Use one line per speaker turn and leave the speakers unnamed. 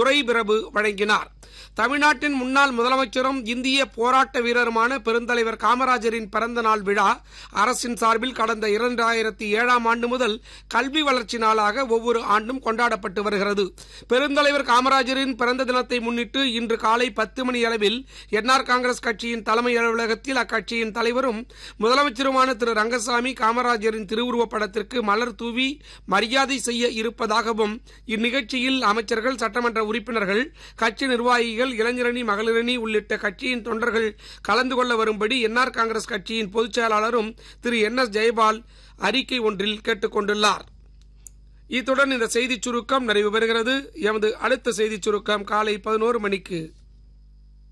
துரை பிரபு வழங்கினார் தமிழ்நாட்டின் முன்னாள் முதலமைச்சரும் இந்திய போராட்ட வீரருமான பெருந்தலைவர் காமராஜரின் பிறந்த நாள் விழா அரசின் சார்பில் கடந்த இரண்டாயிரத்தி ஏழாம் ஆண்டு முதல் கல்வி வளர்ச்சி நாளாக ஒவ்வொரு ஆண்டும் கொண்டாடப்பட்டு வருகிறது பெருந்தலைவர் காமராஜரின் பிறந்த தினத்தை முன்னிட்டு இன்று காலை பத்து மணி அளவில் என்ஆர் காங்கிரஸ் கட்சியின் தலைமை அலுவலகத்தில் அக்கட்சியின் தலைவரும் முதலமைச்சருமான திரு ரங்கசாமி காமராஜரின் திருவுருவப் படத்திற்கு மலர் தூவி மரியாதை செய்ய இருப்பதாகவும் இந்நிகழ்ச்சியில் அமைச்சர்கள் சட்டமன்ற உறுப்பினர்கள் கட்சி நிர்வாகிகள் இளைஞரணி மகளிரணி உள்ளிட்ட கட்சியின் தொண்டர்கள் கலந்து கொள்ள வரும்படி என்ஆர் காங்கிரஸ் கட்சியின் பொதுச் செயலாளரும் திரு என் எஸ் ஜெயபால் அறிக்கை ஒன்றில் கேட்டுக் கொண்டுள்ளார் இத்துடன் இந்த செய்திச் சுருக்கம் நிறைவு பெறுகிறது எமது அடுத்த செய்திச் சுருக்கம் காலை பதினோரு மணிக்கு